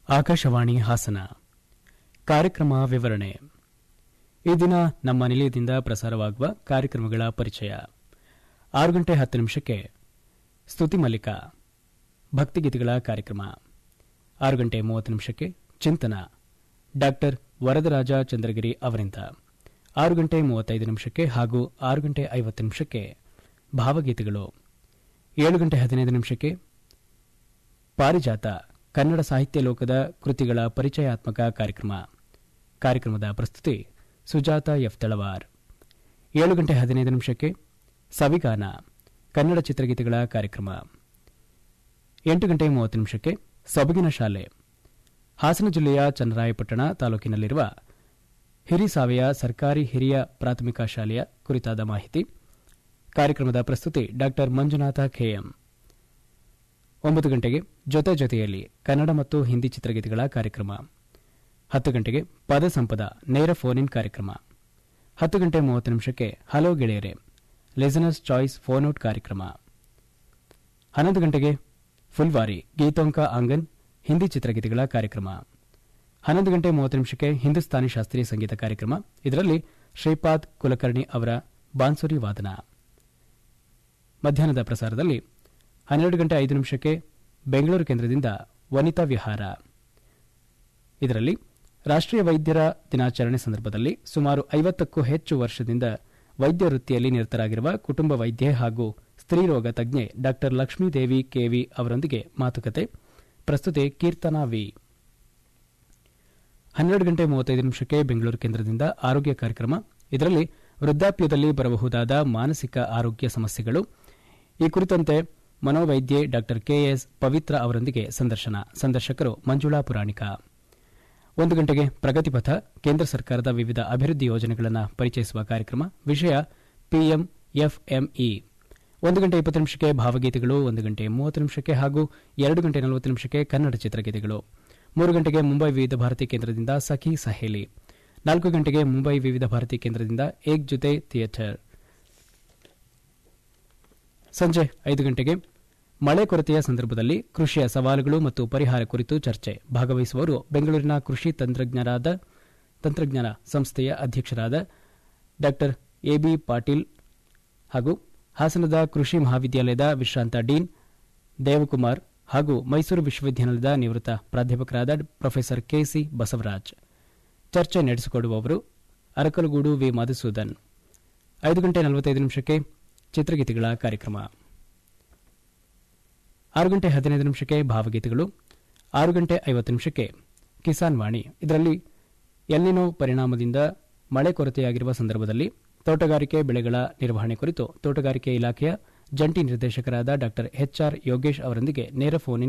ಆಕಾಶವಾಣಿ ಹಾಸನ ಕಾರ್ಯಕ್ರಮ ವಿವರಣೆ ಈ ದಿನ ನಮ್ಮ ನಿಲಯದಿಂದ ಪ್ರಸಾರವಾಗುವ ಕಾರ್ಯಕ್ರಮಗಳ ಪರಿಚಯ ಆರು ಗಂಟೆ ಹತ್ತು ನಿಮಿಷಕ್ಕೆ ಸ್ತುತಿ ಮಲ್ಲಿಕ ಭಕ್ತಿಗೀತೆಗಳ ಕಾರ್ಯಕ್ರಮ ಆರು ಗಂಟೆ ಮೂವತ್ತು ನಿಮಿಷಕ್ಕೆ ಚಿಂತನ ಡಾಕ್ಟರ್ ವರದರಾಜ ಚಂದ್ರಗಿರಿ ಅವರಿಂದ ಆರು ಗಂಟೆ ಮೂವತ್ತೈದು ನಿಮಿಷಕ್ಕೆ ಹಾಗೂ ಆರು ಗಂಟೆ ಐವತ್ತು ನಿಮಿಷಕ್ಕೆ ಭಾವಗೀತೆಗಳು ಏಳು ಗಂಟೆ ಹದಿನೈದು ನಿಮಿಷಕ್ಕೆ ಪಾರಿಜಾತ ಕನ್ನಡ ಸಾಹಿತ್ಯ ಲೋಕದ ಕೃತಿಗಳ ಪರಿಚಯಾತ್ಮಕ ಕಾರ್ಯಕ್ರಮ ಕಾರ್ಯಕ್ರಮದ ಪ್ರಸ್ತುತಿ ಸುಜಾತ ಎಫ್ ತಳವಾರ್ ಏಳು ಗಂಟೆ ಹದಿನೈದು ನಿಮಿಷಕ್ಕೆ ಸವಿಗಾನ ಕನ್ನಡ ಚಿತ್ರಗೀತೆಗಳ ಕಾರ್ಯಕ್ರಮ ಎಂಟು ಗಂಟೆ ಮೂವತ್ತು ನಿಮಿಷಕ್ಕೆ ಸೊಬಗಿನ ಶಾಲೆ ಹಾಸನ ಜಿಲ್ಲೆಯ ಚನ್ನರಾಯಪಟ್ಟಣ ತಾಲೂಕಿನಲ್ಲಿರುವ ಹಿರಿಸಾವೆಯ ಸರ್ಕಾರಿ ಹಿರಿಯ ಪ್ರಾಥಮಿಕ ಶಾಲೆಯ ಕುರಿತಾದ ಮಾಹಿತಿ ಕಾರ್ಯಕ್ರಮದ ಪ್ರಸ್ತುತಿ ಡಾಕ್ಟರ್ ಮಂಜುನಾಥ ಖೇಎಂ ಒಂಬತ್ತು ಗಂಟೆಗೆ ಜೊತೆ ಜೊತೆಯಲ್ಲಿ ಕನ್ನಡ ಮತ್ತು ಹಿಂದಿ ಚಿತ್ರಗೀತೆಗಳ ಕಾರ್ಯಕ್ರಮ ಹತ್ತು ಗಂಟೆಗೆ ಪದ ಸಂಪದ ನೇರ ಫೋನ್ ಇನ್ ಕಾರ್ಯಕ್ರಮ ಹತ್ತು ಗಂಟೆ ಮೂವತ್ತು ನಿಮಿಷಕ್ಕೆ ಹಲೋ ಗೆಳೆಯರೆ ಲಿಸನರ್ಸ್ ಚಾಯ್ಸ್ ಫೋನ್ ಔಟ್ ಕಾರ್ಯಕ್ರಮ ಹನ್ನೊಂದು ಗಂಟೆಗೆ ಫುಲ್ವಾರಿ ಗೀತೋಂಕ ಆಂಗನ್ ಹಿಂದಿ ಚಿತ್ರಗೀತೆಗಳ ಕಾರ್ಯಕ್ರಮ ಹನ್ನೊಂದು ಗಂಟೆ ಮೂವತ್ತು ನಿಮಿಷಕ್ಕೆ ಹಿಂದೂಸ್ತಾನಿ ಶಾಸ್ತ್ರೀಯ ಸಂಗೀತ ಕಾರ್ಯಕ್ರಮ ಇದರಲ್ಲಿ ಶ್ರೀಪಾದ್ ಕುಲಕರ್ಣಿ ಅವರ ಬಾನ್ಸುರಿ ವಾದನ ಮಧ್ಯಾಹ್ನದ ಪ್ರಸಾರದಲ್ಲಿ ಹನ್ನೆರಡು ಗಂಟೆ ಐದು ನಿಮಿಷಕ್ಕೆ ಬೆಂಗಳೂರು ಕೇಂದ್ರದಿಂದ ವನಿತಾ ವಿಹಾರ ಇದರಲ್ಲಿ ರಾಷ್ಟ್ರೀಯ ವೈದ್ಯರ ದಿನಾಚರಣೆ ಸಂದರ್ಭದಲ್ಲಿ ಸುಮಾರು ಐವತ್ತಕ್ಕೂ ಹೆಚ್ಚು ವರ್ಷದಿಂದ ವೈದ್ಯ ವೃತ್ತಿಯಲ್ಲಿ ನಿರತರಾಗಿರುವ ಕುಟುಂಬ ವೈದ್ಯೆ ಹಾಗೂ ಸ್ತ್ರೀರೋಗ ತಜ್ಞೆ ಡಾ ಲಕ್ಷ್ಮೀದೇವಿ ಕೆವಿ ಅವರೊಂದಿಗೆ ಮಾತುಕತೆ ಪ್ರಸ್ತುತಿ ಕೀರ್ತನಾ ವಿ ಹನ್ನೆರಡು ಗಂಟೆ ಮೂವತ್ತೈದು ನಿಮಿಷಕ್ಕೆ ಬೆಂಗಳೂರು ಕೇಂದ್ರದಿಂದ ಆರೋಗ್ಯ ಕಾರ್ಯಕ್ರಮ ಇದರಲ್ಲಿ ವೃದ್ಧಾಪ್ಯದಲ್ಲಿ ಬರಬಹುದಾದ ಮಾನಸಿಕ ಆರೋಗ್ಯ ಸಮಸ್ಯೆಗಳು ಈ ಕುರಿತಂತೆ ಮನೋವೈದ್ಯೆ ಡಾ ಕೆಎಸ್ ಪವಿತ್ರ ಅವರೊಂದಿಗೆ ಸಂದರ್ಶನ ಸಂದರ್ಶಕರು ಮಂಜುಳಾ ಪುರಾಣಿಕ ಒಂದು ಗಂಟೆಗೆ ಪ್ರಗತಿಪಥ ಕೇಂದ್ರ ಸರ್ಕಾರದ ವಿವಿಧ ಅಭಿವೃದ್ಧಿ ಯೋಜನೆಗಳನ್ನು ಪರಿಚಯಿಸುವ ಕಾರ್ಯಕ್ರಮ ವಿಷಯ ಪಿಎಂ ಎಫ್ಎಂಇ ಒಂದು ಗಂಟೆ ಇಪ್ಪತ್ತು ನಿಮಿಷಕ್ಕೆ ಭಾವಗೀತೆಗಳು ಒಂದು ಗಂಟೆ ಮೂವತ್ತು ನಿಮಿಷಕ್ಕೆ ಹಾಗೂ ಎರಡು ಗಂಟೆ ನಲವತ್ತು ನಿಮಿಷಕ್ಕೆ ಕನ್ನಡ ಚಿತ್ರಗೀತೆಗಳು ಮೂರು ಗಂಟೆಗೆ ಮುಂಬೈ ವಿವಿಧ ಭಾರತಿ ಕೇಂದ್ರದಿಂದ ಸಖಿ ಸಹೇಲಿ ನಾಲ್ಕು ಗಂಟೆಗೆ ಮುಂಬೈ ವಿವಿಧ ಭಾರತಿ ಕೇಂದ್ರದಿಂದ ಏಕ್ ಜೊತೆ ಥಿಯೇಟರ್ ಸಂಜೆ ಐದು ಗಂಟೆಗೆ ಮಳೆ ಕೊರತೆಯ ಸಂದರ್ಭದಲ್ಲಿ ಕೃಷಿಯ ಸವಾಲುಗಳು ಮತ್ತು ಪರಿಹಾರ ಕುರಿತು ಚರ್ಚೆ ಭಾಗವಹಿಸುವವರು ಬೆಂಗಳೂರಿನ ಕೃಷಿ ತಂತ್ರಜ್ಞರಾದ ತಂತ್ರಜ್ಞಾನ ಸಂಸ್ಥೆಯ ಅಧ್ಯಕ್ಷರಾದ ಡಾ ಎಬಿ ಪಾಟೀಲ್ ಹಾಗೂ ಹಾಸನದ ಕೃಷಿ ಮಹಾವಿದ್ಯಾಲಯದ ವಿಶ್ರಾಂತ ಡೀನ್ ದೇವಕುಮಾರ್ ಹಾಗೂ ಮೈಸೂರು ವಿಶ್ವವಿದ್ಯಾನಿಲಯದ ನಿವೃತ್ತ ಪ್ರಾಧ್ಯಾಪಕರಾದ ಪ್ರೊಫೆಸರ್ ಕೆಸಿ ಬಸವರಾಜ್ ಚರ್ಚೆ ನಡೆಸಿಕೊಡುವವರು ಅರಕಲಗೂಡು ವಿ ಮಧುಸೂದನ್ ಐದು ಗಂಟೆ ನಲವತ್ತೈದು ನಿಮಿಷಕ್ಕೆ ಚಿತ್ರಗೀತೆಗಳ ಕಾರ್ಯಕ್ರಮ ಆರು ಗಂಟೆ ಹದಿನೈದು ನಿಮಿಷಕ್ಕೆ ಭಾವಗೀತೆಗಳು ಆರು ಗಂಟೆ ಐವತ್ತು ನಿಮಿಷಕ್ಕೆ ಕಿಸಾನ್ ವಾಣಿ ಇದರಲ್ಲಿ ಎಲ್ಲಿನೋ ಪರಿಣಾಮದಿಂದ ಮಳೆ ಕೊರತೆಯಾಗಿರುವ ಸಂದರ್ಭದಲ್ಲಿ ತೋಟಗಾರಿಕೆ ಬೆಳೆಗಳ ನಿರ್ವಹಣೆ ಕುರಿತು ತೋಟಗಾರಿಕೆ ಇಲಾಖೆಯ ಜಂಟಿ ನಿರ್ದೇಶಕರಾದ ಡಾ ಎಚ್ಆರ್ ಯೋಗೇಶ್ ಅವರೊಂದಿಗೆ ನೇರ ಫೋನ್